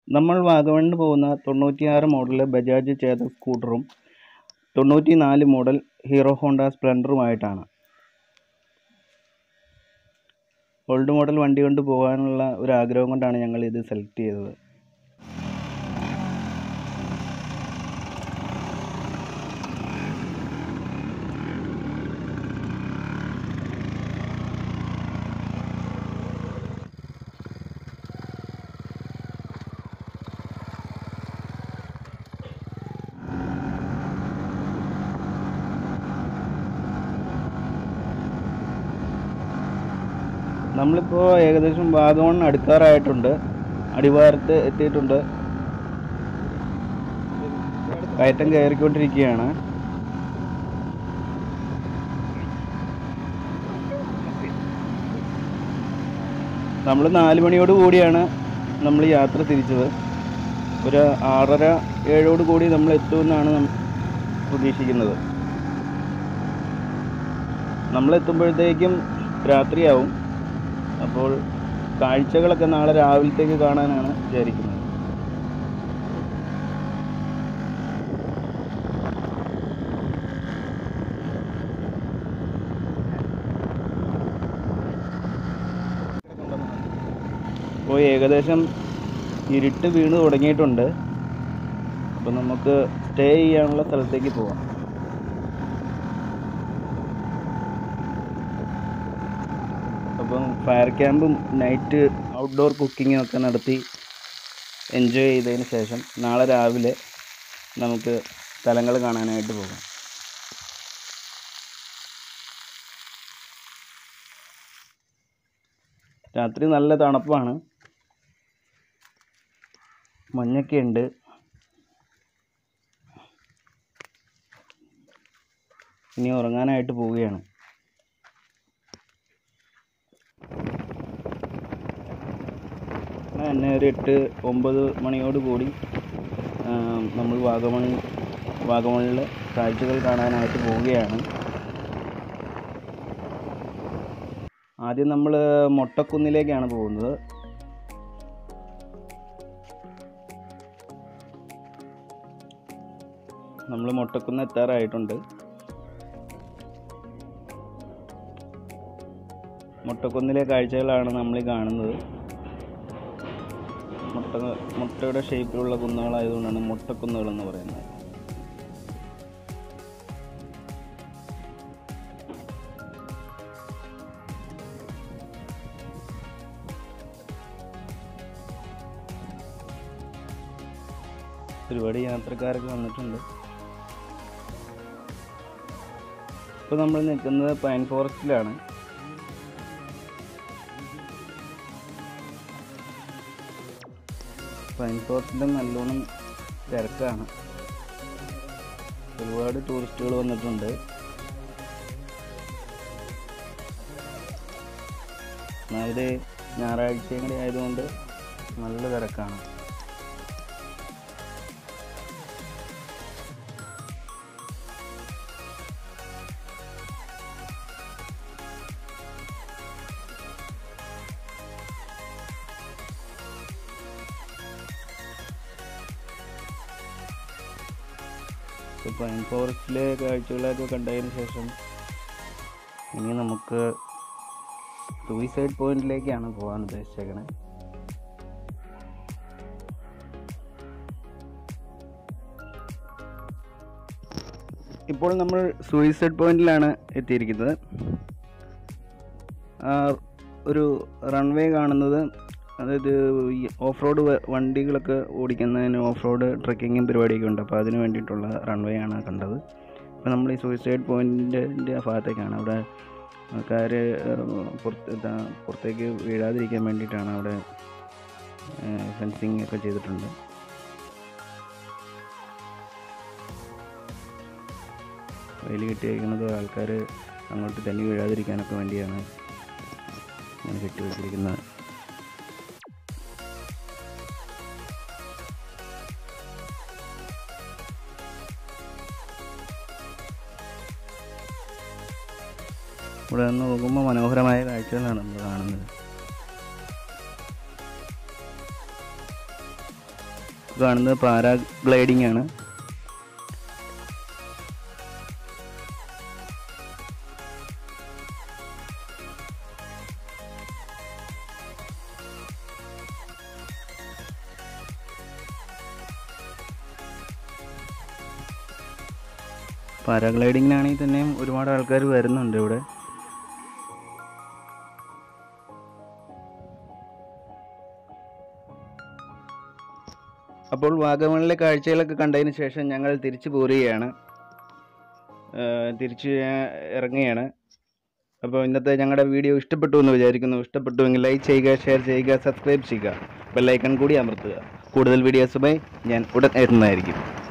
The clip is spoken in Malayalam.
നമ്മൾ വാഗമണ്ണിന് പോകുന്ന തൊണ്ണൂറ്റിയാറ് മോഡൽ ബജാജ് ചേതക് സ്കൂട്ടറും തൊണ്ണൂറ്റി നാല് മോഡൽ ഹീറോ ഹോണ്ട സ്പ്ലെൻഡറുമായിട്ടാണ് ഓൾഡ് മോഡൽ വണ്ടി കൊണ്ട് പോകാനുള്ള ഒരു ആഗ്രഹം കൊണ്ടാണ് ഞങ്ങൾ ഇത് സെലക്ട് ചെയ്തത് നമ്മളിപ്പോൾ ഏകദേശം വാഗമൺ അടുക്കാറായിട്ടുണ്ട് അടിവാരത്ത് എത്തിയിട്ടുണ്ട് കയറ്റം കയറിക്കൊണ്ടിരിക്കുകയാണ് നമ്മൾ നാല് മണിയോട് കൂടിയാണ് നമ്മൾ യാത്ര തിരിച്ചത് ഒരു ആറര ഏഴോട് കൂടി നമ്മൾ എത്തുമെന്നാണ് നം- പ്രതീക്ഷിക്കുന്നത് നമ്മൾ എത്തുമ്പോഴത്തേക്കും രാത്രിയാവും അപ്പോൾ കാഴ്ചകളൊക്കെ നാളെ രാവിലത്തേക്ക് കാണാനാണ് വിചാരിക്കുന്നത് ഇപ്പോൾ ഏകദേശം ഇരുട്ട് വീണ് തുടങ്ങിയിട്ടുണ്ട് അപ്പോൾ നമുക്ക് സ്റ്റേ ചെയ്യാനുള്ള സ്ഥലത്തേക്ക് പോവാം അപ്പം ഫയർ ക്യാമ്പും നൈറ്റ് ഔട്ട്ഡോർ കുക്കിങ്ങും ഒക്കെ നടത്തി എൻജോയ് ചെയ്തതിന് ശേഷം നാളെ രാവിലെ നമുക്ക് സ്ഥലങ്ങൾ കാണാനായിട്ട് പോകാം രാത്രി നല്ല തണുപ്പാണ് മഞ്ഞൊക്കെ ഉണ്ട് ഇനി ഉറങ്ങാനായിട്ട് പോവുകയാണ് അങ്ങനെ തന്നെ ഒരു എട്ട് ഒമ്പത് മണിയോട് കൂടി ആ, നമ്മൾ വാഗമൺ വാഗമണിലെ കാഴ്ചകൾ കാണാനായിട്ട് പോവുകയാണ് ആദ്യം നമ്മൾ മൊട്ടക്കുന്നിലേക്കാണ് പോകുന്നത് നമ്മൾ മൊട്ടക്കുന്ന് എത്താറായിട്ടുണ്ട് മൊട്ടക്കുന്നിലെ കാഴ്ചകളാണ് നമ്മൾ ഈ കാണുന്നത് മുട്ട മുട്ടയുടെ ഷേപ്പിലുള്ള കുന്നുകളായതുകൊണ്ടാണ് മുട്ടക്കുന്നുകൾ എന്ന് പറയുന്നത് ഒരുപാട് യാത്രക്കാരൊക്കെ വന്നിട്ടുണ്ട് ഇപ്പോൾ നമ്മൾ നിൽക്കുന്നത് പൈൻ ഫോറസ്റ്റിലാണ് പൈൻ ഫോറസ്റ്റിലും നല്ലോണം തിരക്കാണ് ഒരുപാട് ടൂറിസ്റ്റുകൾ വന്നിട്ടുണ്ട് ഒന്നാമത് ഞായറാഴ്ചയും കൂടി ആയതുകൊണ്ട് നല്ല തിരക്കാണ് ഇപ്പോൾ പൈൻ ഫോറസ്റ്റിലെ കാഴ്ചകളൊക്കെ കണ്ടതിന് ശേഷം ഇനി നമുക്ക് സൂയിസൈഡ് പോയിന്റിലേക്കാണ് പോകാൻ ഉദ്ദേശിച്ചേക്കണേ ഇപ്പോൾ നമ്മൾ സൂയിസൈഡ് പോയിന്റിലാണ് എത്തിയിരിക്കുന്നത് ആ, ഒരു റൺവേ കാണുന്നത് അതായത് ഈ ഓഫ് റോഡ് വണ്ടികളൊക്കെ ഓടിക്കുന്നതിന് ഓഫ് റോഡ് ട്രക്കിങ്ങും പരിപാടിയൊക്കെ ഉണ്ട് അപ്പോൾ അതിന് വേണ്ടിയിട്ടുള്ള റൺവേ ആണ് കണ്ടത് അപ്പോൾ നമ്മൾ ഈ സൂയിസൈഡ് പോയിൻറ്റിൻ്റെ ഭാഗത്തേക്കാണ് അവിടെ ആൾക്കാർ പുറത്ത് ഇതാ പുറത്തേക്ക് വീഴാതിരിക്കാൻ വേണ്ടിയിട്ടാണ് അവിടെ ഫെൻസിങ് ഒക്കെ ചെയ്തിട്ടുണ്ട് വെയിൽ കിട്ടിയിരിക്കുന്നത് ആൾക്കാർ അങ്ങോട്ട് തന്നെ വീഴാതിരിക്കാനൊക്കെ വേണ്ടിയാണ് ഇങ്ങനെ കെട്ടി വെച്ചിരിക്കുന്നത് ഇവിടെ നിന്ന് നോക്കുമ്പോൾ മനോഹരമായ കാഴ്ചകളാണ് നമ്മൾ കാണുന്നത് കാണുന്നത് പാരാഗ്ലൈഡിംഗ് ആണ് പാരാഗ്ലൈഡിങ്ങിനാണെങ്കിൽ തന്നെയും ഒരുപാട് ആൾക്കാർ വരുന്നുണ്ട് ഇവിടെ അപ്പോൾ വാഗമണിലെ കാഴ്ചകളൊക്കെ കണ്ടതിന് ശേഷം ഞങ്ങൾ തിരിച്ചു പോരുകയാണ് ഏഹ് തിരിച്ച് ഇറങ്ങുകയാണ് അപ്പോൾ ഇന്നത്തെ ഞങ്ങളുടെ വീഡിയോ ഇഷ്ടപ്പെട്ടു എന്ന് വിചാരിക്കുന്നു ഇഷ്ടപ്പെട്ടുവെങ്കിൽ ലൈക്ക് ചെയ്യുക ഷെയർ ചെയ്യുക സബ്സ്ക്രൈബ് ചെയ്യുക ബെല്ലൈക്കൺ കൂടി അമർത്തുക കൂടുതൽ വീഡിയോസുമായി ഞാൻ ഉടൻ എത്തുന്നതായിരിക്കും